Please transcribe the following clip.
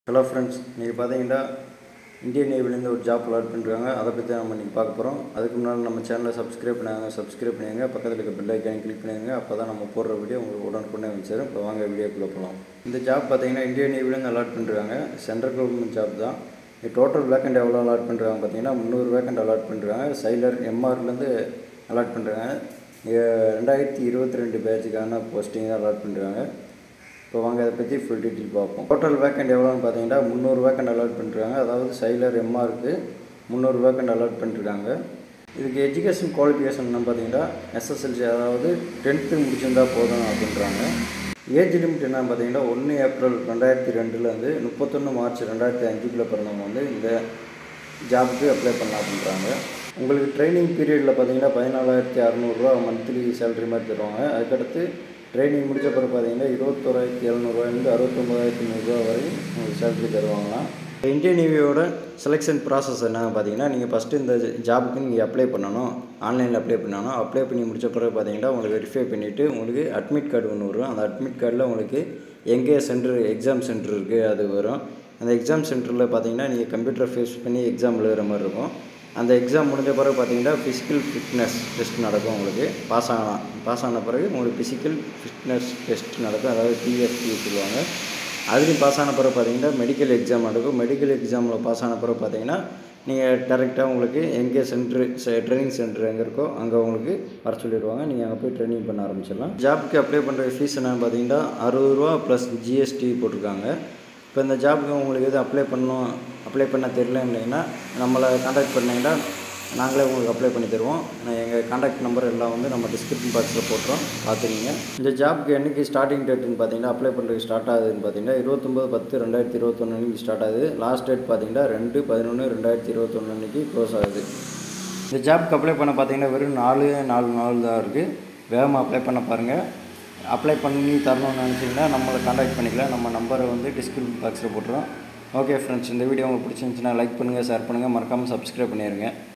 hello friends நீங்கள் பார்த்தீங்கன்னா Indian நேவிலேருந்து ஒரு ஜாப் அலாட் பண்ணிருக்காங்க அதை பற்றி நம்ம இன்றைக்கி பார்க்க போகிறோம் அதுக்கு முன்னால் நம்ம சேனலை சப்ஸ்கிரைப் பண்ணாங்க சப்ஸ்கிரைப் பண்ணிடுங்க பக்கத்தில் இருக்க பெல் ஐக்கானை கிளிக் பண்ணிடுங்க அப்போ தான் நம்ம போடுற வீடியோ உங்களுக்கு உடனுக்குடனே வந்து சேரும் இப்போ வாங்க வீடியோக்குள்ளே போகலாம் இந்த ஜாப் பார்த்தீங்கன்னா இந்தியன் நேவிலேருந்து அலாட் பண்ணிருக்காங்க சென்ட்ரல் கவர்மெண்ட் ஜாப் தான் இது டோட்டல் வேக்கண்ட் எவ்வளோ அலாட் பண்ணுறாங்க பார்த்தீங்கன்னா முந்நூறு வேக்கண்ட் அலாட் பண்ணுறாங்க சைலர் எம்ஆர்லேருந்து அலாட் பண்ணுறாங்க ரெண்டாயிரத்தி இருபத்தி ரெண்டு பேட்சுக்கான போஸ்டிங் தான் அலாட் பண்ணுறாங்க இப்போ வாங்க அதை பற்றி ஃபுல் டீட்டெயில் பார்ப்போம் டோட்டல் வேக்கண்ட் எவ்வளோன்னு பார்த்தீங்கன்னா முந்நூறு வேக்கண்ட் அலாட் பண்ணிருக்காங்க அதாவது சைலர் எம்ஆருக்கு முந்நூறு வேக்கண்ட் அலாட் பண்ணிருக்காங்க இதுக்கு எஜுகேஷன் குவாலிஃபிகேஷன் பார்த்தீங்கன்னா எஸ்எஸ்எல்சி அதாவது டென்த்து முடிச்சிருந்தா போதும் அப்படின்றாங்க ஏஜ் லிமிட் என்ன பார்த்தீங்கன்னா ஒன்று ஏப்ரல் ரெண்டாயிரத்தி ரெண்டுலேருந்து முப்பத்தொன்று மார்ச் ரெண்டாயிரத்தி அஞ்சுக்குள்ளே பிறந்தவங்க வந்து இந்த ஜாபுக்கு அப்ளை பண்ணலாம் அப்படின்றாங்க உங்களுக்கு ட்ரைனிங் பீரியடில் பார்த்தீங்கன்னா பதினாலாயிரத்தி அறநூறுரூவா மந்த்லி சேலரி மாதிரி தருவாங்க அதுக்கடுத்து ட்ரைனிங் முடிச்ச பிறகு பார்த்தீங்கன்னா இருபத்தோராயிரத்தி எழுநூறுவாயிலேருந்து அறுபத்தொம்பதாயிரத்தி நூறுரூவா வரையும் உங்களுக்கு சேலரி தருவாங்களாம் இந்தியன் நேவியோட செலெக்ஷன் ப்ராசஸ் என்ன பார்த்தீங்கன்னா நீங்கள் ஃபஸ்ட்டு இந்த ஜாபுக்கு நீங்கள் அப்ளை பண்ணணும் ஆன்லைனில் அப்ளை பண்ணணும் அப்ளை பண்ணி முடிச்ச பிறகு பார்த்தீங்கன்னா உங்களுக்கு வெரிஃபை பண்ணிவிட்டு உங்களுக்கு அட்மிட் கார்டு ஒன்று வரும் அந்த அட்மிட் கார்டில் உங்களுக்கு எங்கே சென்டர் எக்ஸாம் சென்டர் இருக்குது அது வரும் அந்த எக்ஸாம் சென்டரில் பார்த்தீங்கன்னா நீங்கள் கம்ப்யூட்டர் ஃபேஸ் பண்ணி எக்ஸாம் எழுதுகிற மாதிரி இருக்கும் அந்த எக்ஸாம் முடிஞ்ச பிறகு பார்த்தீங்கன்னா ஃபிசிக்கல் ஃபிட்னஸ் டெஸ்ட் நடக்கும் உங்களுக்கு பாஸ் ஆகலாம் பாஸ் ஆன பிறகு உங்களுக்கு ஃபிசிக்கல் ஃபிட்னஸ் டெஸ்ட் நடக்கும் அதாவது டிஎஃப்டி சொல்லுவாங்க அதுலேயும் பாஸ் ஆன பிறகு பார்த்தீங்கன்னா மெடிக்கல் எக்ஸாம் நடக்கும் மெடிக்கல் எக்ஸாமில் பாஸ் ஆன பிறகு பார்த்தீங்கன்னா நீங்கள் டேரெக்டாக உங்களுக்கு எங்கே சென்ட்ரு ட்ரைனிங் சென்டர் எங்கே இருக்கோ அங்கே உங்களுக்கு வர சொல்லிடுவாங்க நீங்கள் அங்கே போய் ட்ரைனிங் பண்ண ஆரம்பிச்சிடலாம் ஜாப்க்கு அப்ளை பண்ணுற ஃபீஸ் என்னன்னு பார்த்தீங்கன்னா அறுபது ரூபா ப்ளஸ் ஜிஎஸ்டி போட்டிருக்காங்க இப்போ இந்த ஜாபுக்கு உங்களுக்கு எதுவும் அப்ளை பண்ணணும் அப்ளை பண்ண தெரியலன்னா நம்மளை காண்டாக்ட் பண்ணிங்கன்னா நாங்களே உங்களுக்கு அப்ளை பண்ணி தருவோம் நான் எங்கள் காண்டாக்ட் நம்பர் எல்லாம் வந்து நம்ம டிஸ்கிரிப்ஷன் பாக்ஸில் போட்டுறோம் பார்த்துக்கிங்க இந்த ஜாப்க்கு என்றைக்கு ஸ்டார்டிங் டேட்டுன்னு பார்த்தீங்கன்னா அப்ளை பண்ணுறதுக்கு ஸ்டார்ட் ஆகுதுன்னு பார்த்தீங்கன்னா இருபத்தொம்பது பத்து ரெண்டாயிரத்தி இருபத்தொன்று அன்றைக்கி ஸ்டார்ட் ஆகுது லாஸ்ட் டேட் பார்த்தீங்கன்னா ரெண்டு பதினொன்று ரெண்டாயிரத்தி இருபத்தொன்று அன்றைக்கி க்ளோஸ் ஆகுது இந்த ஜாப்க்கு அப்ளை பண்ண பார்த்தீங்கன்னா வெறும் நாலு நாலு நாள் தான் இருக்குது வேகமாக அப்ளை பண்ண பாருங்கள் அப்ளை பண்ணி தரணும்னு நினச்சிங்கன்னா நம்மளை காண்டாக்ட் பண்ணிக்கலாம் நம்ம நம்பரை வந்து டிஸ்கிரிப்ஷன் பாக்ஸில் போட்டுறோம் ஓகே ஃப்ரெண்ட்ஸ் இந்த வீடியோ உங்களுக்கு பிடிச்சிருந்துச்சுன்னா லைக் பண்ணுங்கள் ஷேர் பண்ணுங்கள் மறக்காமல் சப்ஸ்கிரைப் பண்ணிடுங்க